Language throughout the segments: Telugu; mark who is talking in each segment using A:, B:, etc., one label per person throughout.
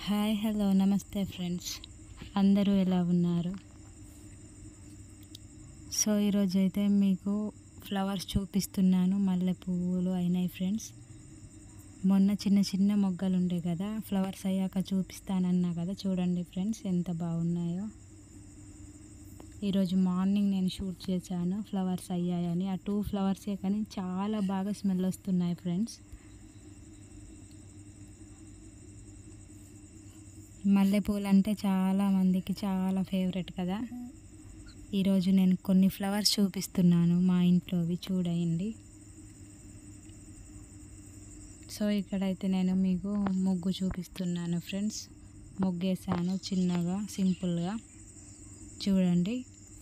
A: హాయ్ హలో నమస్తే ఫ్రెండ్స్ అందరూ ఎలా ఉన్నారు సో ఈరోజు అయితే మీకు ఫ్లవర్స్ చూపిస్తున్నాను మల్లె పువ్వులు అయినాయి ఫ్రెండ్స్ మొన్న చిన్న చిన్న మొగ్గలు ఉండే కదా ఫ్లవర్స్ అయ్యాక చూపిస్తానన్నా కదా చూడండి ఫ్రెండ్స్ ఎంత బాగున్నాయో ఈరోజు మార్నింగ్ నేను షూట్ చేశాను ఫ్లవర్స్ అయ్యాయని ఆ టూ ఫ్లవర్సే కానీ చాలా బాగా స్మెల్ వస్తున్నాయి ఫ్రెండ్స్ మల్లెపూలు అంటే చాలా మందికి చాలా ఫేవరెట్ కదా ఈరోజు నేను కొన్ని ఫ్లవర్స్ చూపిస్తున్నాను మా ఇంట్లోవి చూడండి సో ఇక్కడైతే నేను మీకు ముగ్గు చూపిస్తున్నాను ఫ్రెండ్స్ ముగ్గేసాను చిన్నగా సింపుల్గా చూడండి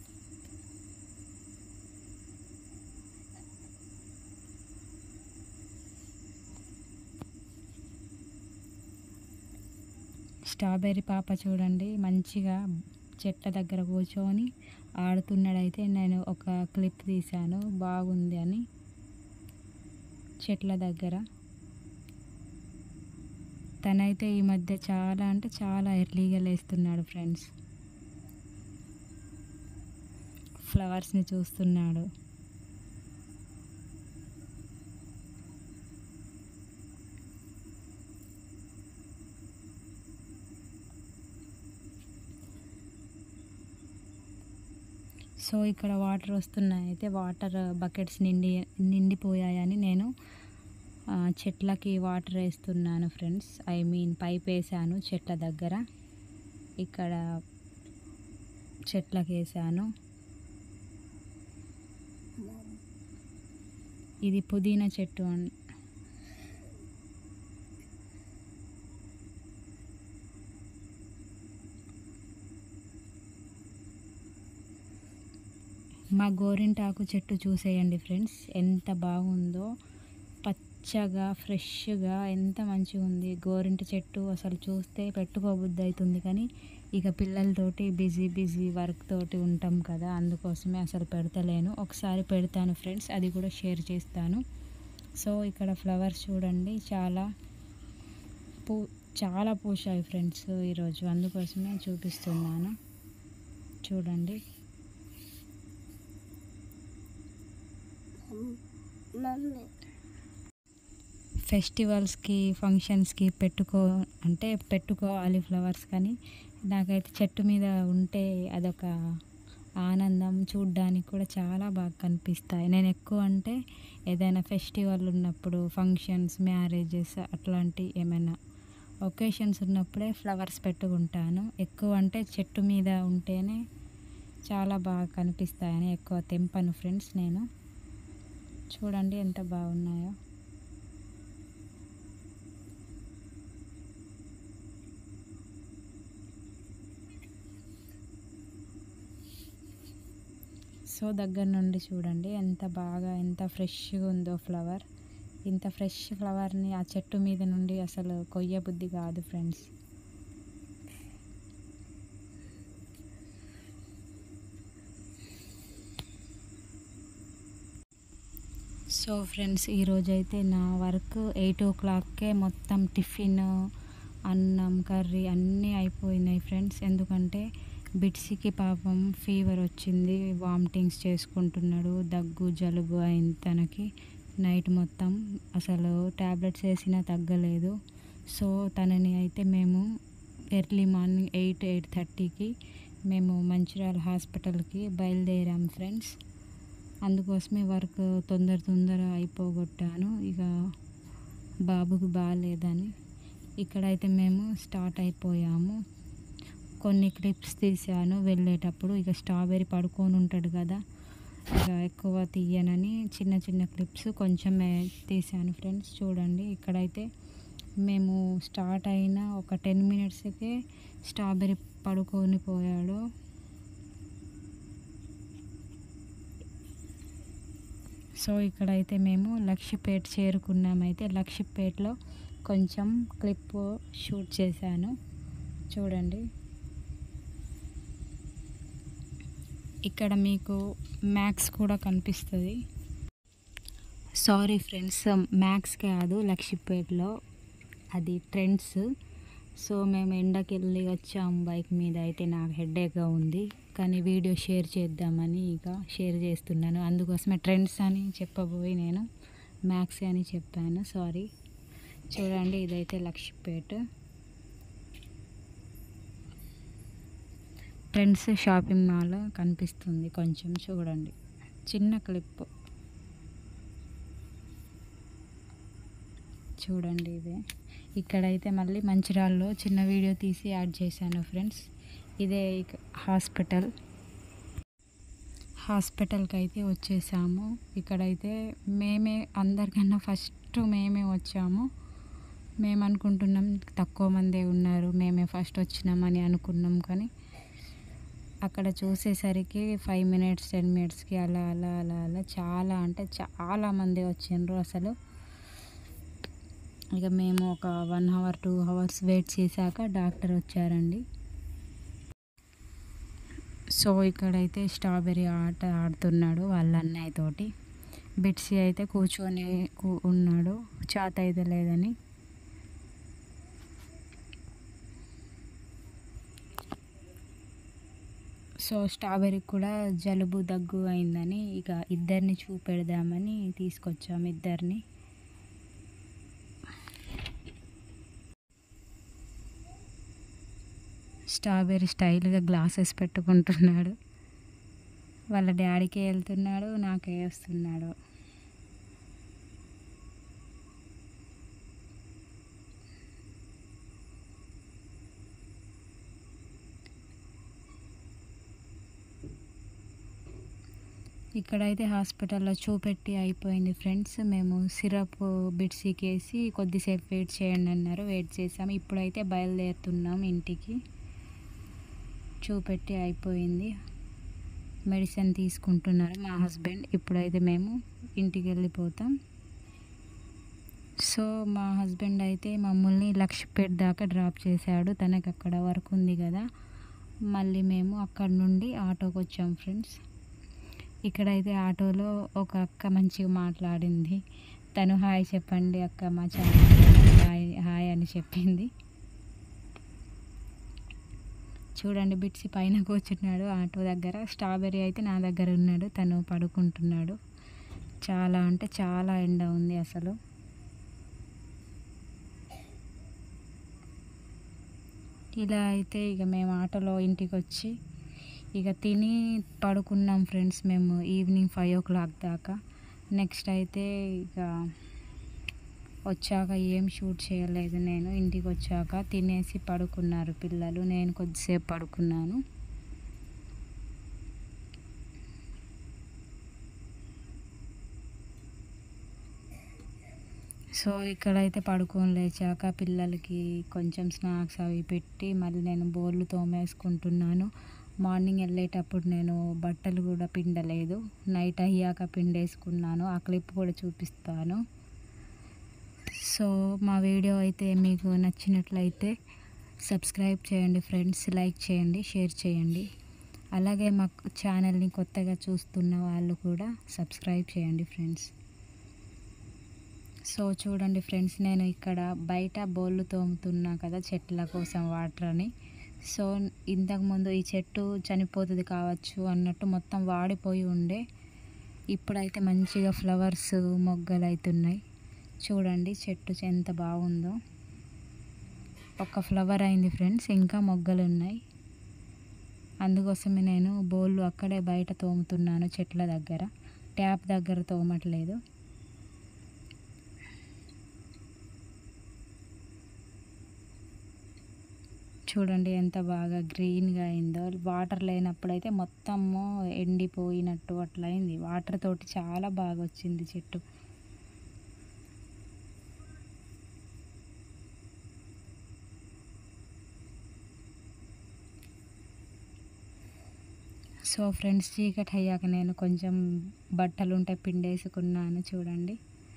A: స్ట్రాబెర్రీ పాప చూడండి మంచిగా చెట్ల దగ్గర కూర్చొని ఆడుతున్నాడైతే నేను ఒక క్లిప్ తీశాను బాగుంది అని చెట్ల దగ్గర తనైతే ఈ మధ్య చాలా అంటే చాలా ఎర్లీగా లేస్తున్నాడు ఫ్రెండ్స్ ఫ్లవర్స్ని చూస్తున్నాడు సో ఇక్కడ వాటర్ వస్తున్నాయి అయితే వాటర్ బకెట్స్ నిండి నిండిపోయాయని నేను ఆ, చెట్లకి వాటర్ వేస్తున్నాను ఫ్రెండ్స్ ఐ మీన్ పైప్ వేసాను చెట్ల దగ్గర ఇక్కడ చెట్లకి వేసాను ఇది పుదీనా చెట్టు అన్ మా గోరింటాకు చెట్టు చూసేయండి ఫ్రెండ్స్ ఎంత బాగుందో పచ్చగా ఫ్రెష్గా ఎంత మంచిగా ఉంది గోరింట చెట్టు అసలు చూస్తే పెట్టుకోబుద్ధి అవుతుంది కానీ ఇక పిల్లలతోటి బిజీ బిజీ వర్క్ తోటి ఉంటాం కదా అందుకోసమే అసలు పెడతలేను ఒకసారి పెడతాను ఫ్రెండ్స్ అది కూడా షేర్ చేస్తాను సో ఇక్కడ ఫ్లవర్స్ చూడండి చాలా పూ చాలా పూసాయి ఫ్రెండ్స్ ఈరోజు అందుకోసమే చూపిస్తున్నాను చూడండి
B: మమ్మీ
A: ఫెస్టివల్స్కి ఫంక్షన్స్కి పెట్టుకో అంటే పెట్టుకోవాలి ఫ్లవర్స్ కానీ నాకైతే చెట్టు మీద ఉంటే అదొక ఆనందం చూడ్డానికి కూడా చాలా బాగా కనిపిస్తాయి నేను ఎక్కువ అంటే ఏదైనా ఫెస్టివల్ ఉన్నప్పుడు ఫంక్షన్స్ మ్యారేజెస్ అట్లాంటి ఏమైనా ఒకేషన్స్ ఉన్నప్పుడే ఫ్లవర్స్ పెట్టుకుంటాను ఎక్కువ అంటే చెట్టు మీద ఉంటేనే చాలా బాగా కనిపిస్తాయని ఎక్కువ తెంపను ఫ్రెండ్స్ నేను చూడండి ఎంత బాగున్నాయో సో దగ్గర నుండి చూడండి ఎంత బాగా ఎంత ఫ్రెష్గా ఉందో ఫ్లవర్ ఇంత ఫ్రెష్ ఫ్లవర్ని ఆ చెట్టు మీద నుండి అసలు కొయ్య బుద్ధి కాదు ఫ్రెండ్స్ సో ఫ్రెండ్స్ ఈరోజైతే నా వర్క్ ఎయిట్ ఓ క్లాక్కే మొత్తం టిఫిన్ అన్నం కర్రీ అన్నీ అయిపోయినాయి ఫ్రెండ్స్ ఎందుకంటే బిట్స్కి పాపం ఫీవర్ వచ్చింది వామిటింగ్స్ చేసుకుంటున్నాడు దగ్గు జలుబు అయింది తనకి నైట్ మొత్తం అసలు ట్యాబ్లెట్స్ వేసినా తగ్గలేదు సో తనని అయితే మేము ఎర్లీ మార్నింగ్ ఎయిట్ ఎయిట్ థర్టీకి మేము మంచిర్యాల హాస్పిటల్కి బయలుదేరాం ఫ్రెండ్స్ అందుకోసమే వర్క్ తొందర తొందర అయిపోగొట్టాను ఇక బాబుకి బాగాలేదని ఇక్కడైతే మేము స్టార్ట్ అయిపోయాము కొన్ని క్లిప్స్ తీసాను వెళ్ళేటప్పుడు ఇక స్ట్రాబెర్రీ పడుకొని ఉంటాడు కదా ఇక ఎక్కువ తీయనని చిన్న చిన్న క్లిప్స్ కొంచెమే తీసాను ఫ్రెండ్స్ చూడండి ఇక్కడైతే మేము స్టార్ట్ అయిన ఒక టెన్ మినిట్స్కే స్ట్రాబెర్రీ పడుకొని పోయాడు సో ఇక్కడైతే మేము లక్షపేట చేరుకున్నామైతే లక్షపేటలో కొంచెం క్లిప్ షూట్ చేశాను చూడండి ఇక్కడ మీకు మ్యాక్స్ కూడా కనిపిస్తుంది సారీ ఫ్రెండ్స్ మ్యాక్స్ కాదు లక్షపేటలో అది ట్రెండ్స్ సో మేము ఎండకి వెళ్ళి వచ్చాం బైక్ మీద అయితే నాకు హెడేక్గా ఉంది కానీ వీడియో షేర్ చేద్దామని ఇక షేర్ చేస్తున్నాను అందుకోసమే ట్రెండ్స్ అని చెప్పబోయి నేను మ్యాక్స్ అని చెప్పాను సారీ చూడండి ఇదైతే లక్ష్మీపేట ట్రెండ్స్ షాపింగ్ మాల్ కనిపిస్తుంది కొంచెం చూడండి చిన్న క్లిప్ చూడండి ఇదే ఇక్కడైతే మళ్ళీ మంచిర్యాలలో చిన్న వీడియో తీసి యాడ్ చేశాను ఫ్రెండ్స్ ఇదే ఇక హాస్పిటల్ హాస్పిటల్కి అయితే వచ్చేసాము ఇక్కడైతే మేమే అందరికన్నా ఫస్ట్ మేమే వచ్చాము మేము అనుకుంటున్నాం తక్కువ మందే ఉన్నారు మేమే ఫస్ట్ వచ్చినామని అనుకున్నాం కానీ అక్కడ చూసేసరికి ఫైవ్ మినిట్స్ టెన్ మినిట్స్కి అలా అలా అలా అలా చాలా అంటే చాలా మంది వచ్చిండ్రు అసలు ఇక మేము ఒక one hour two hours wait చేశాక డాక్టర్ వచ్చారండి సో ఇక్కడైతే స్ట్రాబెర్రీ ఆట ఆడుతున్నాడు వాళ్ళ అన్నయ్యతోటి బిట్సీ అయితే కూర్చొని కూ- ఉన్నాడు చాత అయితే లేదని సో స్ట్రాబెర్రీకి కూడా జలుబు దగ్గు అయిందని ఇక ఇద్దరిని చూపెడదామని తీసుకొచ్చాము ఇద్దరిని స్ట్రాబెర్రీ స్టైల్గా గ్లాసెస్ పెట్టుకుంటున్నాడు వాళ్ళ డాడీకే వెళ్తున్నాడు నాకే వస్తున్నాడు ఇక్కడైతే హాస్పిటల్లో చూపెట్టి అయిపోయింది ఫ్రెండ్స్ మేము సిరప్ బిట్సీకి వేసి కొద్దిసేపు వెయిట్ చేయండి అన్నారు వెయిట్ చేసాము ఇప్పుడైతే బయలుదేరుతున్నాం ఇంటికి చూపెట్టి అయిపోయింది మెడిసిన్ తీసుకుంటున్నారు మా హస్బెండ్ ఇప్పుడైతే మేము ఇంటికి వెళ్ళిపోతాం సో మా హస్బెండ్ అయితే మమ్మల్ని లక్ష్యపేట దాకా డ్రాప్ చేశాడు తనకు అక్కడ వర్క్ ఉంది కదా మళ్ళీ మేము అక్కడ నుండి ఆటోకి వచ్చాం ఫ్రెండ్స్ ఇక్కడైతే ఆటోలో ఒక అక్క మంచిగా మాట్లాడింది తను హాయ్ చెప్పండి అక్క మా ఛానల్ హాయ్ హాయ్ అని చెప్పింది చూడండి బిట్సి పైన కూర్చున్నాడు ఆటో దగ్గర స్ట్రాబెర్రీ అయితే నా దగ్గర ఉన్నాడు తను పడుకుంటున్నాడు చాలా అంటే చాలా ఎండ ఉంది అసలు ఇలా అయితే ఇక మేము ఆటోలో ఇంటికి వచ్చి ఇక తిని పడుకున్నాం ఫ్రెండ్స్ మేము ఈవినింగ్ ఫైవ్ ఓ క్లాక్ దాకా నెక్స్ట్ అయితే ఇక వచ్చాక ఏం షూట్ చేయలేదు నేను ఇంటికి వచ్చాక తినేసి పడుకున్నారు పిల్లలు నేను కొద్దిసేపు పడుకున్నాను సో ఇక్కడైతే పడుకొని లేచాక పిల్లలకి కొంచెం స్నాక్స్ అవి పెట్టి మళ్ళీ నేను బోర్లు తోమేసుకుంటున్నాను మార్నింగ్ వెళ్ళేటప్పుడు నేను బట్టలు కూడా పిండలేదు నైట్ అయ్యాక పిండేసుకున్నాను ఆ క్లిప్ కూడా చూపిస్తాను సో మా వీడియో అయితే మీకు నచ్చినట్లయితే సబ్స్క్రైబ్ చేయండి ఫ్రెండ్స్ లైక్ చేయండి షేర్ చేయండి అలాగే మా ఛానల్ని కొత్తగా చూస్తున్న వాళ్ళు కూడా సబ్స్క్రైబ్ చేయండి ఫ్రెండ్స్ సో చూడండి ఫ్రెండ్స్ నేను ఇక్కడ బయట బోళ్ళు తోముతున్నా కదా చెట్ల కోసం వాటర్ అని సో ఇంతకుముందు ఈ చెట్టు చనిపోతుంది కావచ్చు అన్నట్టు మొత్తం వాడిపోయి ఉండే ఇప్పుడైతే మంచిగా ఫ్లవర్స్ మొగ్గలు అవుతున్నాయి చూడండి చెట్టు ఎంత బాగుందో ఒక ఫ్లవర్ అయింది ఫ్రెండ్స్ ఇంకా మొగ్గలు ఉన్నాయి అందుకోసమే నేను బోళ్ళు అక్కడే బయట తోముతున్నాను చెట్ల దగ్గర ట్యాప్ దగ్గర తోమట్లేదు చూడండి ఎంత బాగా గ్రీన్గా అయిందో వాటర్ లేనప్పుడైతే మొత్తము ఎండిపోయినట్టు అట్లా అయింది వాటర్ తోటి చాలా బాగా వచ్చింది చెట్టు సో ఫ్రెండ్స్ చీకటి అయ్యాక నేను కొంచెం బట్టలు ఉంటే పిండేసుకున్నాను చూడండి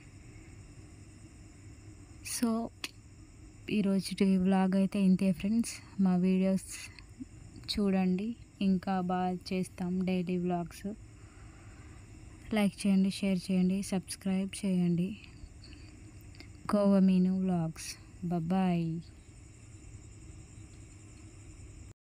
A: సో ఈరోజు వ్లాగ్ అయితే ఇంతే ఫ్రెండ్స్ మా వీడియోస్ చూడండి ఇంకా బాగా చేస్తాం డైలీ వ్లాగ్స్ లైక్ చేయండి షేర్ చేయండి సబ్స్క్రైబ్ చేయండి గోవా మీను వ్లాగ్స్ బాయ్